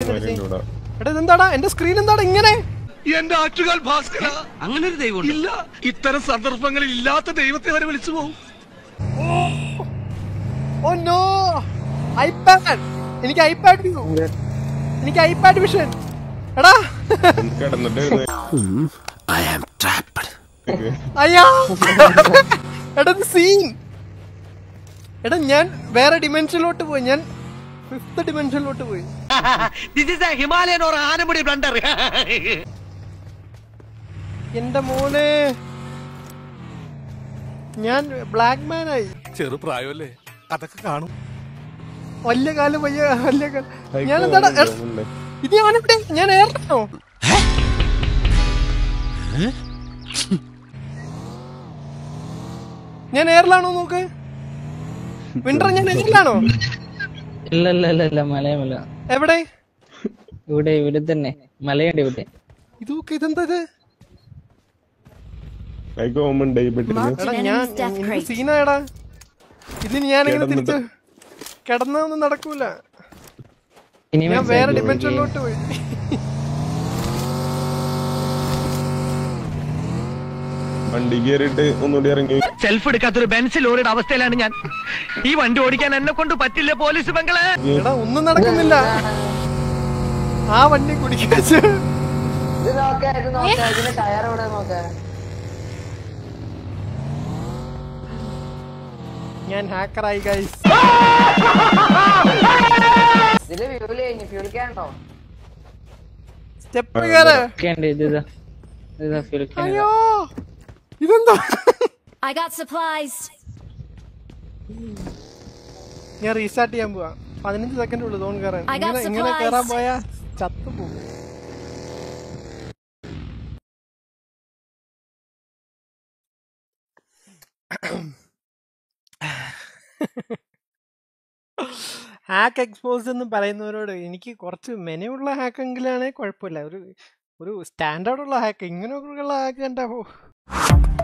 ഇവന്മാരുടെ കൂടെ. എടാ ഇതെന്താടാ എന്റെ സ്ക്രീൻ എന്താടാ ഇങ്ങനെ എന്റെ ആറ്റുകാൽ ഭാസ്കര അങ്ങനെ ഒരു ദൈവം ഇല്ല ഇത്തരം സന്ദർഭങ്ങളിൽ ഇല്ലാത്ത ദൈവത്തെ വരെ വിളിച്ചു പോകും ഓ നോ ഐപാഡ് എനിക്ക് ഐപാഡ് വ്യൂ എനിക്ക് ഐപാഡ് വിഷൻ എടാ എന്ത് കിടന്നിട്ട് ഇരുന്ന് അയ്യാ എടാ സീൻ എടാ ഞാൻ വേറെ ഡിമെൻഷനിലോട്ട് പോയി ഞാൻ ഫിഫ്ത് ഡിമെൻഷനിലോട്ട് പോയി this is Himalayan or Anamudi blunder എന്റെ മോനെ ഞാൻ ബ്ലാക്ക് മാൻ ആയി ചെറുപ്രായമല്ലേ അതൊക്കെ കാണും വലിയ കാലം വലിയ വലിയ കാലം ഞാൻ എന്താടാ എടാ, ഉണ്ട്. ഇത് ഞാനെവിടെ ഞാൻ ഏറണോ ഞാൻ എയറിലാണോ നോക്ക് വിന്റർ ഞാൻ എയറിലാണോ ഇല്ല ഇല്ല ഇല്ല ഇല്ല മലയമല്ല എവിടെ ഇവിടെ ഇവിടെ തന്നെ മലയുണ്ട് ഇവിടെ ഇത് നോക്ക് ഇതെന്താ ഇത് അയക്ക് ഓമുണ്ട് ഈ പെട്ടിന് Marked എടാ an ഞാൻ enemy's death എനിക്ക് crate. സീനായടാ ഇതിന് ഞാനിങ്ങനെ കിടന്നിട്ട്. തിരിച്ച് കിടന്നൊന്നും നടക്കൂല ഇനി ഞാൻ വേറെ ഡിമെൻഷനിലോട്ട് പോയി വണ്ടി കയറിയിട്ട് ഒന്നുകൂടി ഇറങ്ങി സെൽഫ് എടുക്കാത്തൊരു ബെൻസ് ലോറിയുടെ അവസ്ഥയിലാണ് ഞാൻ ഈ വണ്ടി ഓടിക്കാൻ എന്നെ കൊണ്ട് പറ്റില്ല പോലീസ് ബംഗളെ എടാ ഒന്നും നടക്കുന്നില്ല ആ വണ്ടി കുടിക്കാച്ച് ഇത് നോക്ക ഇത് നോക്ക ഇതിന്റെ ടയർ ഇവിടെ നോക്ക ഞാൻ ഹാക്കറായി ഗൈസ് ഇതില് ഫ്യൂല് കഴിഞ്ഞു ഫ്യൂലിക്കാണ്ടോ സ്റ്റെപ്പ് കയറ് ഉണ്ട് ഇത് ഇതാ ഇതാ ഫിലിക്കാൻ അയ്യോ ഇതെന്താ I got supplies. ഞാൻ റീസ്റ്റാർട്ട് ചെയ്യാൻ പോവാ പതിനഞ്ച് സെക്കൻഡ് ഉള്ളു തോൺ കയറാൻ I got ഇങ്ങനെ ഇങ്ങനെ supplies. കയറാൻ പോയാ ചത്തു പോകും ഹാക്ക് എക്സ്പോസ് എന്ന് പറയുന്നവരോട് എനിക്ക് കുറച്ച് മെനയുള്ള ഹാക്കെങ്കിലാണെങ്കിൽ കുഴപ്പമില്ല ഒരു ഒരു സ്റ്റാൻഡേർഡ് ഉള്ള ഹാക്ക് ഇങ്ങനെയൊക്കെയുള്ള ഹാക്ക് എൻ്റെ